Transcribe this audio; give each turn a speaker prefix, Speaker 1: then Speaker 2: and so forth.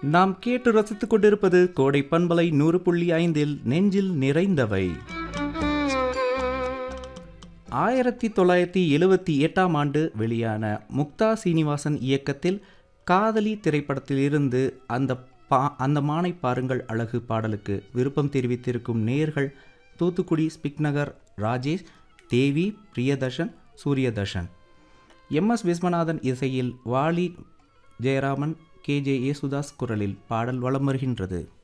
Speaker 1: நாம் கேட்டு ரசித்துக் கொண்டிருப்பது கோடை பண்பலை நூறு புள்ளி ஐந்தில் நெஞ்சில் நிறைந்தவை ஆயிரத்தி தொள்ளாயிரத்தி எழுவத்தி எட்டாம் ஆண்டு வெளியான முக்தா சீனிவாசன் இயக்கத்தில் காதலி திரைப்படத்திலிருந்து அந்த பா அந்த மானை பாருங்கள் அழகு பாடலுக்கு விருப்பம் தெரிவித்திருக்கும் நேயர்கள் தூத்துக்குடி ஸ்பிக்நகர் ராஜேஷ் தேவி பிரியதர்ஷன் சூரியதர்ஷன் எம் எஸ் விஸ்வநாதன் இசையில் வாலி ஜெயராமன் கே ஜே யேசுதாஸ் குரலில் பாடல் வலம் வருகின்றது